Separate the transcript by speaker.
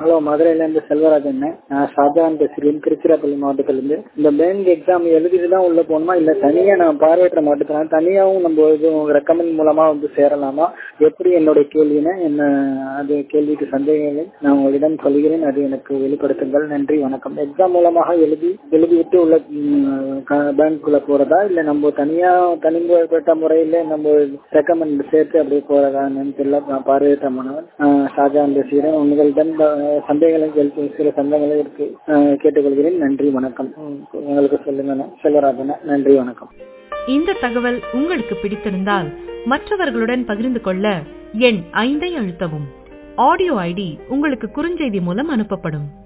Speaker 1: hello மதுரையில இருந்து செல்வராஜன் நான் ஷாஜான் பேசுகிறேன் திருச்சிராப்பள்ளி மாவட்டத்திலிருந்து இந்த பேங்க் எக்ஸாம் எழுதிட்டு தான் உள்ள போகணுமா இல்ல தனியா நான் பார்வையற்ற மாட்டுக்கிறேன் தனியாவும் நம்ம எதுவும் ரெக்கமெண்ட் மூலமா வந்து சேரலாமா எப்படி என்னுடைய கேள்வினா என்ன அது கேள்விக்கு சந்தேகங்களை நான் உங்களிடம் சொல்கிறேன் அது எனக்கு வெளிப்படுத்துங்கள் நன்றி வணக்கம் எக்ஸாம் மூலமாக எழுதி எழுதிவிட்டு உள்ள பேங்க்குள்ள போறதா இல்ல நம்ம தனியா தனிப்பட்ட முறையில நம்ம ரெக்கமெண்ட் சேர்த்து அப்படியே போறதான்னு தெரியல நான் பார்வையற்ற மாணவன் ஷாஜான் பேசுகிறேன் உங்களிடம் சந்தேகங்களை சில சந்தேகங்கள் இருக்கு கேட்டுக்கொள்கிறேன் நன்றி வணக்கம் உங்களுக்கு சொல்லுங்க செல்வராஜன நன்றி வணக்கம்
Speaker 2: இந்த தகவல் உங்களுக்கு பிடித்திருந்தால் மற்றவர்களுடன் பகிர்ந்து கொள்ள எண் ஐந்தை அழுத்தவும் ஆடியோ ஐடி உங்களுக்கு குறுஞ்செய்தி மூலம் அனுப்பப்படும்